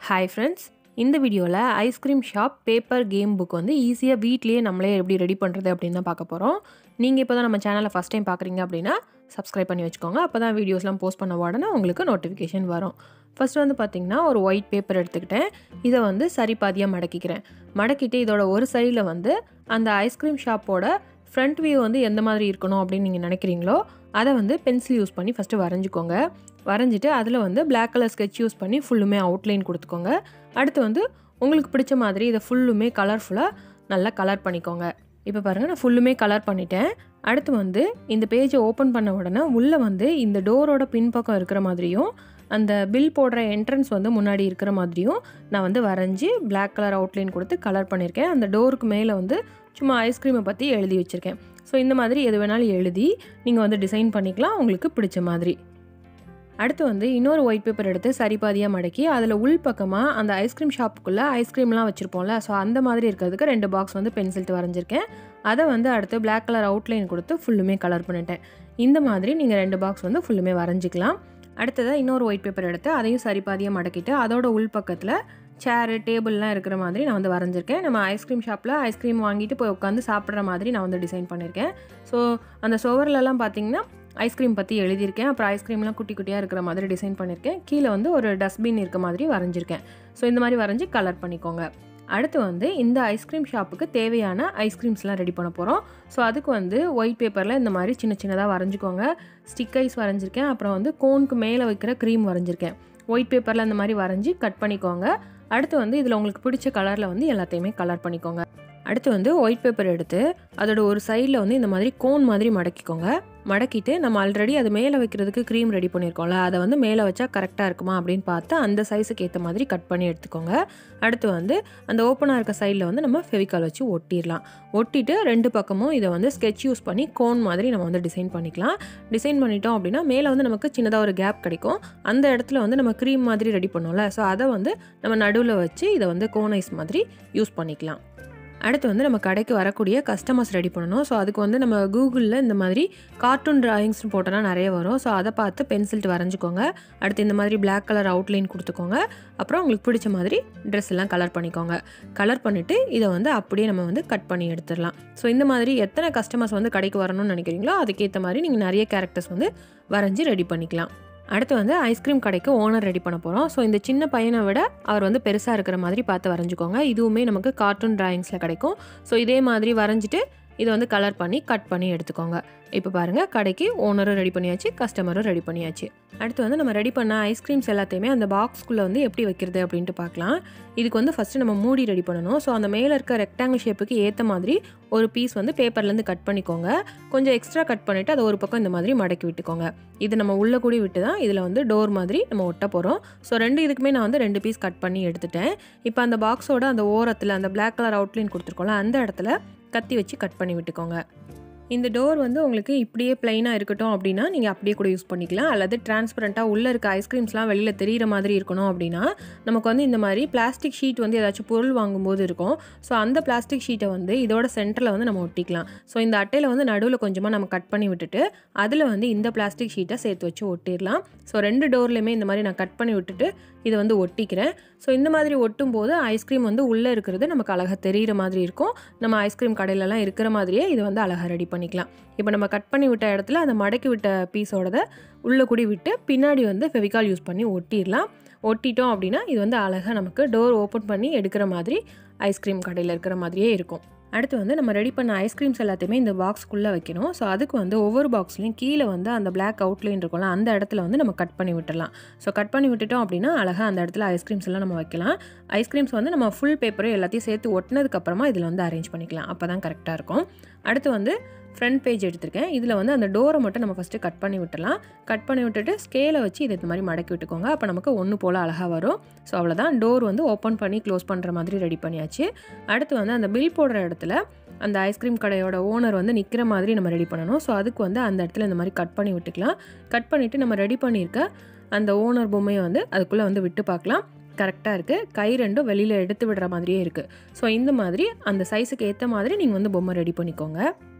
hi friends இந்த வீடியோவில் ice cream shop paper game book வந்து ஈஸியாக வீட்லேயே நம்மளே எப்படி ரெடி பண்ணுறது அப்படின்னு தான் பார்க்க போகிறோம் நீங்கள் இப்போ தான் நம்ம சேனலை ஃபஸ்ட் டைம் பார்க்குறீங்க அப்படின்னா சப்ஸ்கிரைப் பண்ணி வச்சுக்கோங்க அப்போ தான் வீடியோஸ்லாம் போஸ்ட் பண்ண உடனே உங்களுக்கு நோட்டிஃபிகேஷன் வரும் ஃபர்ஸ்ட் வந்து பார்த்திங்கன்னா ஒரு ஒயிட் பேப்பர் எடுத்துக்கிட்டேன் இதை வந்து சரி பாதியாக மடக்கிக்கிறேன் மடக்கிட்டு இதோட ஒரு சைடில் வந்து அந்த ஐஸ்கிரீம் ஷாப்போட ஃப்ரண்ட் வியூ வந்து எந்த மாதிரி இருக்கணும் அப்படின்னு நீங்கள் நினைக்கிறீங்களோ அதை வந்து பென்சில் யூஸ் பண்ணி ஃபஸ்ட்டு வரைஞ்சிக்கோங்க வரைஞ்சிட்டு அதில் வந்து பிளாக் கலர் ஸ்கெட்ச் யூஸ் பண்ணி ஃபுல்லுமே அவுட்லைன் கொடுத்துக்கோங்க அடுத்து வந்து உங்களுக்கு பிடிச்ச மாதிரி இதை ஃபுல்லுமே கலர்ஃபுல்லாக நல்லா கலர் பண்ணிக்கோங்க இப்போ பாருங்கள் நான் ஃபுல்லுமே கலர் பண்ணிட்டேன் அடுத்து வந்து இந்த பேஜை ஓப்பன் பண்ண உடனே உள்ளே வந்து இந்த டோரோட பின்பக்கம் இருக்கிற மாதிரியும் அந்த பில் போடுற என்ட்ரன்ஸ் வந்து முன்னாடி இருக்கிற மாதிரியும் நான் வந்து வரைஞ்சி பிளாக் கலர் அவுட்லைன் கொடுத்து கலர் பண்ணியிருக்கேன் அந்த டோருக்கு மேலே வந்து சும்மா ஐஸ்கிரீமை பற்றி எழுதி வச்சுருக்கேன் ஸோ இந்த மாதிரி எது வேணாலும் எழுதி நீங்கள் வந்து டிசைன் பண்ணிக்கலாம் உங்களுக்கு பிடிச்ச மாதிரி அடுத்து வந்து இன்னொரு ஒயிட் பேப்பர் எடுத்து சரிபாதியாக மடக்கி அதில் உள் பக்கமாக அந்த ஐஸ்கிரீம் ஷாப்புக்குள்ளே ஐஸ்கிரீம்லாம் வச்சுருப்போம்ல ஸோ அந்த மாதிரி இருக்கிறதுக்கு ரெண்டு பாக்ஸ் வந்து பென்சில்ட்டு வரைஞ்சிருக்கேன் அதை வந்து அடுத்து பிளாக் கலர் அவுட்லைன் கொடுத்து ஃபுல்லுமே கலர் பண்ணிட்டேன் இந்த மாதிரி நீங்கள் ரெண்டு பாக்ஸ் வந்து ஃபுல்லுமே வரைஞ்சிக்கலாம் அடுத்ததாக இன்னொரு ஒயிட் பேப்பர் எடுத்து அதையும் சரிபாதியாக மடக்கிட்டு அதோட உள் பக்கத்தில் சேரு டேபிள்லாம் இருக்கிற மாதிரி நான் வந்து வரைஞ்சிருக்கேன் நம்ம ஐஸ்கிரீம் ஷாப்பில் ஐஸ்கிரீம் வாங்கிட்டு போய் உட்காந்து சாப்பிட்ற மாதிரி நான் வந்து டிசைன் பண்ணியிருக்கேன் ஸோ அந்த சுவர்லலாம் பார்த்தீங்கன்னா ஐஸ்கிரீம் பற்றி எழுதியிருக்கேன் அப்புறம் ஐஸ்கிரீம்லாம் குட்டி குட்டியாக இருக்கிற மாதிரி டிசைன் பண்ணியிருக்கேன் கீழே வந்து ஒரு டஸ்ட்பின் இருக்க மாதிரி வரைஞ்சிருக்கேன் ஸோ இந்த மாதிரி வரைஞ்சி கலர் பண்ணிக்கோங்க அடுத்து வந்து இந்த ஐஸ்கிரீம் ஷாப்புக்கு தேவையான ஐஸ்கிரீம்ஸ்லாம் ரெடி பண்ண போகிறோம் ஸோ அதுக்கு வந்து ஒயிட் பேப்பரில் இந்த மாதிரி சின்ன சின்னதாக வரைஞ்சிக்கோங்க ஸ்டிக் ஐஸ் வரைஞ்சிருக்கேன் அப்புறம் வந்து கோனுக்கு மேலே வைக்கிற க்ரீம் வரைஞ்சிருக்கேன் ஒயிட் பேப்பரில் இந்த மாதிரி வரைஞ்சி கட் பண்ணிக்கோங்க அடுத்து வந்து இதில் உங்களுக்கு பிடிச்ச கலரில் வந்து எல்லாத்தையுமே கலர் பண்ணிக்கோங்க அடுத்து வந்து ஒயிட் பேப்பர் எடுத்து அதோட ஒரு சைடில் வந்து இந்த மாதிரி கோன் மாதிரி மடக்கிக்கோங்க மடக்கிட்டு நம்ம ஆல்ரெடி அது மேலே வைக்கிறதுக்கு க்ரீம் ரெடி பண்ணியிருக்கோம்ல அதை வந்து மேலே வச்சா கரெக்டாக இருக்குமா அப்படின்னு பார்த்து அந்த சைஸுக்கு ஏற்ற மாதிரி கட் பண்ணி எடுத்துக்கோங்க அடுத்து வந்து அந்த ஓப்பனாக இருக்க சைடில் வந்து நம்ம ஃபெவிகால் வச்சு ஒட்டிடலாம் ஒட்டிட்டு ரெண்டு பக்கமும் இதை வந்து ஸ்கெட்ச் யூஸ் பண்ணி கோன் மாதிரி நம்ம வந்து டிசைன் பண்ணிக்கலாம் டிசைன் பண்ணிட்டோம் அப்படின்னா மேலே வந்து நமக்கு சின்னதாக ஒரு கேப் கிடைக்கும் அந்த இடத்துல வந்து நம்ம க்ரீம் மாதிரி ரெடி பண்ணோம்ல ஸோ அதை வந்து நம்ம நடுவில் வச்சு இதை வந்து கோன் ஐஸ் மாதிரி யூஸ் பண்ணிக்கலாம் அடுத்து வந்து நம்ம கடைக்கு வரக்கூடிய கஸ்டமர்ஸ் ரெடி பண்ணணும் ஸோ அதுக்கு வந்து நம்ம கூகுளில் இந்த மாதிரி கார்ட்டூன் ட்ராயிங்ஸ்னு போட்டோன்னா நிறைய வரும் ஸோ அதை பார்த்து பென்சில்ட்டு வரைஞ்சிக்கோங்க அடுத்து இந்த மாதிரி பிளாக் கலர் அவுட்லைன் கொடுத்துக்கோங்க அப்புறம் உங்களுக்கு பிடிச்ச மாதிரி ட்ரெஸ் எல்லாம் கலர் பண்ணிக்கோங்க கலர் பண்ணிவிட்டு இதை வந்து அப்படியே நம்ம வந்து கட் பண்ணி எடுத்துடலாம் ஸோ இந்த மாதிரி எத்தனை கஸ்டமர்ஸ் வந்து கடைக்கு வரணும்னு நினைக்கிறீங்களோ அதுக்கேற்ற மாதிரி நீங்கள் நிறைய கேரக்டர்ஸ் வந்து வரைஞ்சி ரெடி பண்ணிக்கலாம் அடுத்து வந்து ஐஸ்கிரீம் கடைக்கு ஓனர் ரெடி பண்ண போகிறோம் ஸோ இந்த சின்ன பையனை விட அவர் வந்து பெருசாக இருக்கிற மாதிரி பார்த்து வரைஞ்சிக்கோங்க இதுவுமே நமக்கு கார்ட்டூன் ட்ராயிங்ஸில் கிடைக்கும் ஸோ இதே மாதிரி வரைஞ்சிட்டு இதை வந்து கலர் பண்ணி கட் பண்ணி எடுத்துக்கோங்க இப்போ பாருங்கள் கடைக்கு ஓனரும் ரெடி பண்ணியாச்சு கஸ்டமரும் ரெடி பண்ணியாச்சு அடுத்து வந்து நம்ம ரெடி பண்ண ஐஸ்கிரீம்ஸ் எல்லாத்தையுமே அந்த பாக்ஸ்க்குள்ளே வந்து எப்படி வைக்கிறது அப்படின்ட்டு பார்க்கலாம் இதுக்கு வந்து ஃபஸ்ட்டு நம்ம மூடி ரெடி பண்ணணும் ஸோ அந்த மேலே இருக்க ரெக்டாங்கிள் ஷேப்புக்கு ஏற்ற மாதிரி ஒரு பீஸ் வந்து பேப்பர்லேருந்து கட் பண்ணிக்கோங்க கொஞ்சம் எக்ஸ்ட்ரா கட் பண்ணிவிட்டு அதை ஒரு பக்கம் இந்த மாதிரி மடக்கி விட்டுக்கோங்க இது நம்ம உள்ளே கூடி விட்டு தான் இதில் வந்து டோர் மாதிரி நம்ம ஒட்ட போகிறோம் ஸோ ரெண்டு இதுக்குமே நான் வந்து ரெண்டு பீஸ் கட் பண்ணி எடுத்துட்டேன் இப்போ அந்த பாக்ஸோட அந்த ஓரத்தில் அந்த பிளாக் கலர் அவுட்லைன் கொடுத்துருக்கோம்ல அந்த இடத்துல கத்தி வச்சு கட் பண்ணி விட்டுக்கோங்க இந்த டோர் வந்து உங்களுக்கு இப்படியே பிளைனாக இருக்கட்டும் அப்படின்னா நீங்கள் அப்படியே கூட யூஸ் பண்ணிக்கலாம் அல்லது டிரான்ஸ்பரண்ட்டாக உள்ளே இருக்க ஐஸ்கிரீம்ஸ்லாம் வெளியில் தெரிகிற மாதிரி இருக்கணும் அப்படின்னா நமக்கு வந்து இந்த மாதிரி பிளாஸ்டிக் ஷீட் வந்து ஏதாச்சும் பொருள் வாங்கும்போது இருக்கும் ஸோ அந்த பிளாஸ்டிக் ஷீட்டை வந்து இதோட சென்டரில் வந்து நம்ம ஒட்டிக்கலாம் ஸோ இந்த அட்டையில் வந்து நடுவில் கொஞ்சமாக நம்ம கட் பண்ணி விட்டுட்டு அதில் வந்து இந்த பிளாஸ்டிக் ஷீட்டை சேர்த்து வச்சு ஒட்டிடலாம் ஸோ ரெண்டு டோர்லையுமே இந்த மாதிரி நான் கட் பண்ணி விட்டுட்டு இதை வந்து ஒட்டிக்கிறேன் ஸோ இந்த மாதிரி ஒட்டும் போது ஐஸ்கிரீம் வந்து உள்ளே இருக்கிறது நமக்கு அழகாக தெரிகிற மாதிரி இருக்கும் நம்ம ஐஸ்கிரீம் கடையிலலாம் இருக்கிற மாதிரியே இது வந்து அழகாக ரெடி பண்ணிக்கலாம் இப்போ நம்ம கட் பண்ணி விட்ட இடத்துல அந்த மடக்கி விட்ட பீஸோடத உள்ளே கூடி விட்டு பின்னாடி வந்து ஃபெவிகால் யூஸ் பண்ணி ஒட்டிடலாம் ஒட்டிட்டோம் அப்படின்னா இது வந்து அழகாக நமக்கு டோர் ஓப்பன் பண்ணி எடுக்கிற மாதிரி ஐஸ்கிரீம் கடையில் இருக்கிற மாதிரியே இருக்கும் அடுத்து வந்து நம்ம ரெடி பண்ண ஐஸ்கிரீம்ஸ் எல்லாத்தையுமே இந்த பாக்ஸ்க்குள்ளே வைக்கணும் ஸோ அதுக்கு வந்து ஒவ்வொரு பாக்ஸ்லையும் கீழே வந்து அந்த பிளாக் அவுட்லைன் இருக்கும்ல அந்த இடத்துல வந்து நம்ம கட் பண்ணி விட்டுடலாம் ஸோ கட் பண்ணி விட்டுட்டோம் அப்படின்னா அழகாக அந்த இடத்துல ஐஸ்கிரீம்ஸ் எல்லாம் நம்ம வைக்கலாம் ஐஸ்கிரீம்ஸ் வந்து நம்ம ஃபுல் பேப்பரை எல்லாத்தையும் சேர்த்து ஒட்டினதுக்கப்புறமா இதில் வந்து அரேஞ்ச் பண்ணிக்கலாம் அப்போ தான் கரெக்டாக இருக்கும் அடுத்து வந்து ஃப்ரண்ட் பேஜ் எடுத்திருக்கேன் இதில் வந்து அந்த டோரை மட்டும் நம்ம ஃபஸ்ட்டு கட் பண்ணி விட்டுலாம் கட் பண்ணி விட்டுட்டு ஸ்கேலை வச்சு இதை இந்த மாதிரி மடக்கி விட்டுக்கோங்க அப்போ நமக்கு ஒன்று போல் அழகாக வரும் ஸோ அவ்வளோதான் டோர் வந்து ஓப்பன் பண்ணி க்ளோஸ் பண்ணுற மாதிரி ரெடி பண்ணியாச்சு அடுத்து வந்து அந்த பில் போடுற இடத்துல அந்த ஐஸ்கிரீம் கடையோட ஓனர் வந்து நிற்கிற மாதிரி நம்ம ரெடி பண்ணணும் ஸோ அதுக்கு வந்து அந்த இடத்துல இந்த மாதிரி கட் பண்ணி விட்டுக்கலாம் கட் பண்ணிவிட்டு நம்ம ரெடி பண்ணியிருக்க அந்த ஓனர் பொம்மையை வந்து அதுக்குள்ளே வந்து விட்டு பார்க்கலாம் கரெக்டாக இருக்குது கை ரெண்டும் வெளியில் எடுத்து விடுற மாதிரியே இருக்குது ஸோ இந்த மாதிரி அந்த சைஸுக்கு ஏற்ற மாதிரி நீங்கள் வந்து பொம்மை ரெடி பண்ணிக்கோங்க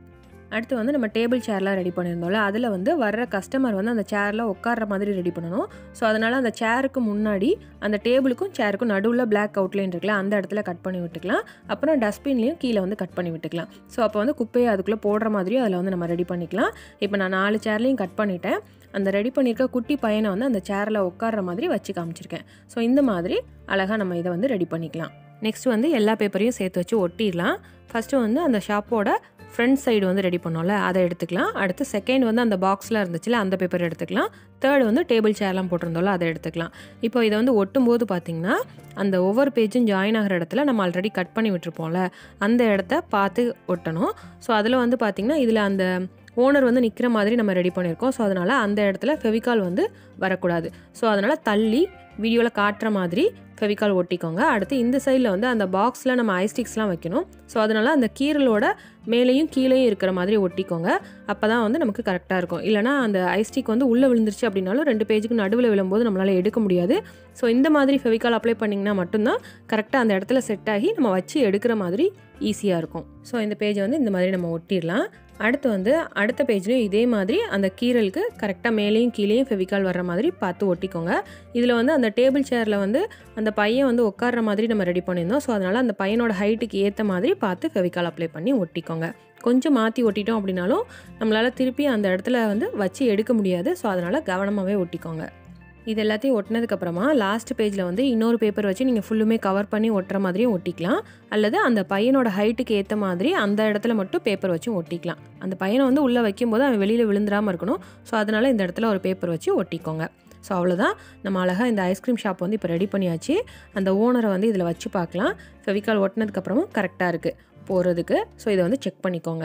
அடுத்து வந்து நம்ம டேபிள் சேர்லாம் ரெடி பண்ணியிருந்தோம்ல அதில் வந்து வர்ற கஸ்டமர் வந்து அந்த சேரில் உட்கார்ற மாதிரி ரெடி பண்ணணும் ஸோ அதனால் அந்த சேருக்கு முன்னாடி அந்த டேபிளுக்கும் சேருக்கும் நடுவில் பிளாக் அவுட்லைன் இருக்குல்ல அந்த இடத்துல கட் பண்ணி விட்டுக்கலாம் அப்புறம் டஸ்ட்பின்லேயும் கீழே வந்து கட் பண்ணி விட்டுக்கலாம் ஸோ அப்போ வந்து குப்பையை அதுக்குள்ளே போடுற மாதிரியும் அதில் வந்து நம்ம ரெடி பண்ணிக்கலாம் இப்போ நான் நாலு சேர்லையும் கட் பண்ணிட்டேன் அந்த ரெடி பண்ணியிருக்க குட்டி பையனை வந்து அந்த சேரில் உட்கார்ற மாதிரி வச்சு காமிச்சிருக்கேன் ஸோ இந்த மாதிரி அழகாக நம்ம இதை வந்து ரெடி பண்ணிக்கலாம் நெக்ஸ்ட் வந்து எல்லா பேப்பரையும் சேர்த்து வச்சு ஒட்டிடலாம் ஃபஸ்ட்டு வந்து அந்த ஷாப்போட ஃப்ரண்ட் சைடு வந்து ரெடி பண்ணோம்ல அதை எடுத்துக்கலாம் அடுத்து செகண்ட் வந்து அந்த பாக்ஸில் இருந்துச்சுல அந்த பேப்பர் எடுத்துக்கலாம் தேர்ட் வந்து டேபிள் சேர்லாம் போட்டிருந்தோம்ல அதை எடுத்துக்கலாம் இப்போ இதை வந்து ஒட்டும்போது பார்த்திங்கன்னா அந்த ஒவ்வொரு பேஜும் ஜாயின் ஆகிற இடத்துல நம்ம ஆல்ரெடி கட் பண்ணி விட்டுருப்போம்ல அந்த இடத்த பார்த்து ஒட்டணும் ஸோ அதில் வந்து பார்த்திங்கன்னா இதில் அந்த ஓனர் வந்து நிற்கிற மாதிரி நம்ம ரெடி பண்ணியிருக்கோம் ஸோ அதனால் அந்த இடத்துல ஃபெவிகால் வந்து வரக்கூடாது ஸோ அதனால் தள்ளி வீடியோவில் காட்டுற மாதிரி ஃபெவிகால் ஒட்டிக்கோங்க அடுத்து இந்த சைடில் வந்து அந்த பாக்ஸில் நம்ம ஐஸ்டிக்ஸ்லாம் வைக்கணும் ஸோ அதனால் அந்த கீரலோட மேலேயும் கீழேயும் இருக்கிற மாதிரி ஒட்டிக்கோங்க அப்போ தான் வந்து நமக்கு கரெக்டாக இருக்கும் இல்லைனா அந்த ஐஸ்டிக் வந்து உள்ளே விழுந்துருச்சு அப்படின்னாலும் ரெண்டு பேஜுக்கு நடுவில் விழும்போது நம்மளால் எடுக்க முடியாது ஸோ இந்த மாதிரி ஃபெவிகால் அப்ளை பண்ணிங்கன்னா மட்டும்தான் கரெக்டாக அந்த இடத்துல செட் ஆகி நம்ம வச்சு எடுக்கிற மாதிரி ஈஸியாக இருக்கும் ஸோ இந்த பேஜை வந்து இந்த மாதிரி நம்ம ஒட்டிடலாம் அடுத்து வந்து அடுத்த பேஜ்லேயும் இதே மாதிரி அந்த கீரலுக்கு கரெக்டாக மேலேயும் கீழேயும் ஃபெவிகால் வர்ற மாதிரி பார்த்து ஒட்டிக்கோங்க இதில் வந்து அந்த டேபிள் சேரில் வந்து அந்த பையன் வந்து உட்கார்ற மாதிரி நம்ம ரெடி பண்ணியிருந்தோம் ஸோ அதனால் அந்த பையனோட ஹைட்டுக்கு ஏற்ற மாதிரி பார்த்து ஃபெவிகால் அப்ளை பண்ணி ஒட்டிக்கோங்க கொஞ்சம் மாற்றி ஒட்டிட்டோம் அப்படின்னாலும் நம்மளால் திருப்பி அந்த இடத்துல வந்து வச்சு எடுக்க முடியாது ஸோ அதனால் கவனமாகவே ஒட்டிக்கோங்க இது எல்லாத்தையும் ஒட்டினதுக்கப்புறமா லாஸ்ட் பேஜில் வந்து இன்னொரு பேப்பர் வச்சு நீங்கள் ஃபுல்லுமே கவர் பண்ணி ஒட்டுற மாதிரியும் ஒட்டிக்கலாம் அல்லது அந்த பையனோட ஹைட்டுக்கு ஏற்ற மாதிரி அந்த இடத்துல மட்டும் பேப்பர் வச்சும் ஒட்டிக்கலாம் அந்த பையனை வந்து உள்ளே வைக்கும்போது அவன் வெளியில் விழுந்துடாமல் இருக்கணும் ஸோ அதனால் இந்த இடத்துல ஒரு பேப்பர் வச்சு ஒட்டிக்கோங்க ஸோ அவ்வளோதான் நம்ம அழகாக இந்த ஐஸ்கிரீம் ஷாப் வந்து இப்போ ரெடி பண்ணியாச்சு அந்த ஓனரை வந்து இதில் வச்சு பார்க்கலாம் ஃபெவிகால் ஒட்டினதுக்கப்புறமும் கரெக்டாக இருக்குது போகிறதுக்கு ஸோ இதை வந்து செக் பண்ணிக்கோங்க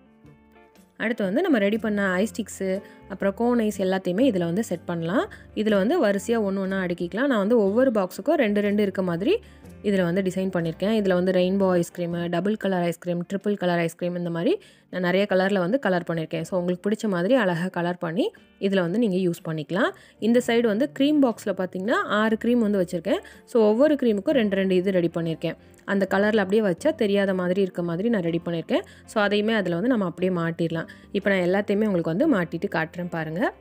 அடுத்து வந்து நம்ம ரெடி பண்ண ஐஸ்டிக்ஸு அப்புறம் கோன் ஐஸ் எல்லாத்தையுமே இதில் வந்து செட் பண்ணலாம் இதில் வந்து வரிசையாக ஒன்று ஒன்றா அடுக்கிக்கலாம் நான் வந்து ஒவ்வொரு பாக்ஸுக்கும் ரெண்டு ரெண்டு இருக்க மாதிரி இதில் வந்து டிசைன் பண்ணியிருக்கேன் இதில் வந்து rainbow ice cream double colour ice cream triple colour ice cream இந்த மாதிரி நான் நிறைய கலரில் வந்து கலர் பண்ணியிருக்கேன் ஸோ உங்களுக்கு பிடிச்ச மாதிரி அழகாக கலர் பண்ணி இதில் வந்து நீங்கள் யூஸ் பண்ணிக்கலாம் இந்த சைடு வந்து க்ரீம் பாக்ஸில் பார்த்தீங்கன்னா ஆறு க்ரீம் வந்து வச்சுருக்கேன் ஸோ ஒவ்வொரு க்ரீமுக்கும் ரெண்டு ரெண்டு இது ரெடி பண்ணியிருக்கேன் அந்த கலரில் அப்படியே வச்சா தெரியாத மாதிரி இருக்க மாதிரி நான் ரெடி பண்ணியிருக்கேன் ஸோ அதையுமே அதில் வந்து நம்ம அப்படியே மாட்டிடலாம் இப்போ நான் எல்லாத்தையுமே உங்களுக்கு வந்து மாட்டிட்டு காட்டுறேன் பாருங்கள்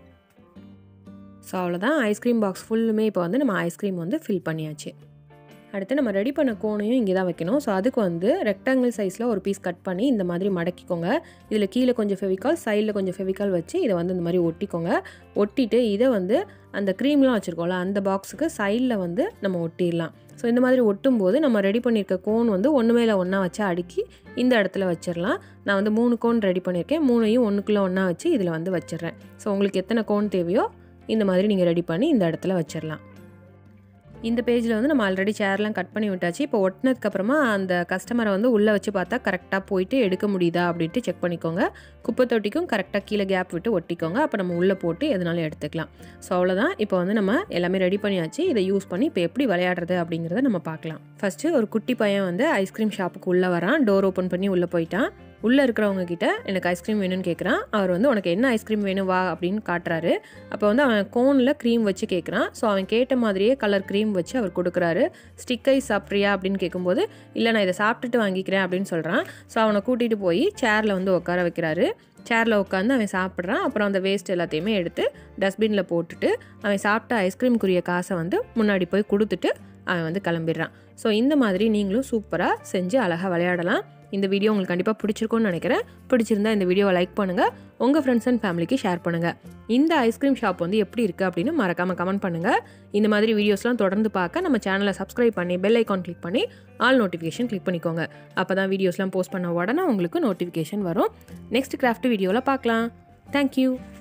ஸோ அவ்வளோதான் ஐஸ்கிரீம் பாக்ஸ் ஃபுல்லுமே இப்போ வந்து நம்ம ஐஸ்கிரீம் வந்து ஃபில் பண்ணியாச்சு அடுத்து நம்ம ரெடி பண்ண கோனையும் இங்கே தான் வைக்கணும் ஸோ அதுக்கு வந்து ரெக்டாங்கிள் சைஸில் ஒரு பீஸ் கட் பண்ணி இந்த மாதிரி மடக்கிக்கோங்க இதில் கீழே கொஞ்சம் ஃபெவிகால் சைடில் கொஞ்சம் ஃபெவிகால் வச்சு இதை வந்து இந்த மாதிரி ஒட்டிக்கோங்க ஒட்டிட்டு இதை வந்து அந்த க்ரீம்லாம் வச்சுருக்கோம்ல அந்த பாக்ஸுக்கு சைடில் வந்து நம்ம ஒட்டிடலாம் ஸோ இந்த மாதிரி ஒட்டும் போது நம்ம ரெடி பண்ணியிருக்க கோன் வந்து ஒன்று மேலே ஒன்றா வச்சு அடுக்கி இந்த இடத்துல வச்சிடலாம் நான் வந்து மூணு கோன் ரெடி பண்ணியிருக்கேன் மூணையும் ஒன்றுக்குள்ளே ஒன்றா வச்சு இதில் வந்து வச்சிடுறேன் ஸோ உங்களுக்கு எத்தனை கோன் தேவையோ இந்த மாதிரி நீங்கள் ரெடி பண்ணி இந்த இடத்துல வச்சிடலாம் இந்த பேஜில் வந்து நம்ம ஆல்ரெடி சேர்லாம் கட் பண்ணி விட்டாச்சு இப்போ ஒட்டினதுக்கப்புறமா அந்த கஸ்டமரை வந்து உள்ளே வச்சு பார்த்தா கரெக்டாக போயிட்டு எடுக்க முடியுதா அப்படின்ட்டு செக் பண்ணிக்கோங்க குப்பை தொட்டிக்கும் கரெக்டாக கீழே கேப் விட்டு ஒட்டிக்கோங்க அப்போ நம்ம உள்ளே போட்டு எதுனாலும் எடுத்துக்கலாம் ஸோ அவ்வளோதான் இப்போ வந்து நம்ம எல்லாமே ரெடி பண்ணியாச்சு இதை யூஸ் பண்ணி இப்போ எப்படி விளையாடுறது அப்படிங்கிறத நம்ம பார்க்கலாம் ஃபஸ்ட்டு ஒரு குட்டி பையன் வந்து ஐஸ்கிரீம் ஷாப்புக்கு உள்ளே வரான் டோர் ஓப்பன் பண்ணி உள்ளே போயிட்டான் உள்ளே இருக்கிறவங்க கிட்ட எனக்கு ஐஸ்கிரீம் வேணும்னு கேட்குறான் அவர் வந்து உனக்கு என்ன ஐஸ்கிரீம் வேணும் வா அப்படின்னு காட்டுறாரு அப்போ வந்து அவன் கோனில் க்ரீம் வச்சு கேட்குறான் ஸோ அவன் கேட்ட மாதிரியே கலர் க்ரீம் வச்சு அவர் கொடுக்குறாரு ஸ்டிக் ஐஸ் சாப்பிட்றியா அப்படின்னு கேட்கும்போது இல்லை நான் இதை சாப்பிட்டுட்டு வாங்கிக்கிறேன் அப்படின்னு சொல்கிறான் ஸோ அவனை கூட்டிகிட்டு போய் சேரில் வந்து உட்கார வைக்கிறாரு சேரில் உட்காந்து அவன் சாப்பிட்றான் அப்புறம் அந்த வேஸ்ட் எல்லாத்தையுமே எடுத்து டஸ்ட்பினில் போட்டுட்டு அவன் சாப்பிட்ட ஐஸ்கிரீமுக்குரிய காசை வந்து முன்னாடி போய் கொடுத்துட்டு அவன் வந்து கிளம்பிடுறான் ஸோ இந்த மாதிரி நீங்களும் சூப்பராக செஞ்சு அழகாக விளையாடலாம் இந்த வீடியோ உங்களுக்கு கண்டிப்பாக பிடிச்சிருக்கும்னு நினைக்கிறேன் பிடிச்சிருந்தா இந்த வீடியோவை லைக் பண்ணுங்கள் உங்கள் ஃப்ரெண்ட்ஸ் அண்ட் ஃபேமிலிக்கு ஷேர் பண்ணுங்கள் இந்த ஐஸ்கிரீம் ஷாப் வந்து எப்படி இருக்குது அப்படின்னு மறக்காமல் கமெண்ட் பண்ணுங்கள் இந்த மாதிரி வீடியோஸ்லாம் தொடர்ந்து பார்க்க நம்ம சேனலை சப்ஸ்கிரைப் பண்ணி பெல் ஐக்கான் கிளிக் பண்ணி ஆல் நோட்டிஃபிகேஷன் கிளிக் பண்ணிக்கோங்க அப்போ தான் வீடியோஸ்லாம் போஸ்ட் பண்ண உடனே உங்களுக்கு நோட்டிஃபிகேஷன் வரும் நெக்ஸ்ட் கிராஃப்ட் வீடியோவில் பார்க்கலாம் தேங்க்யூ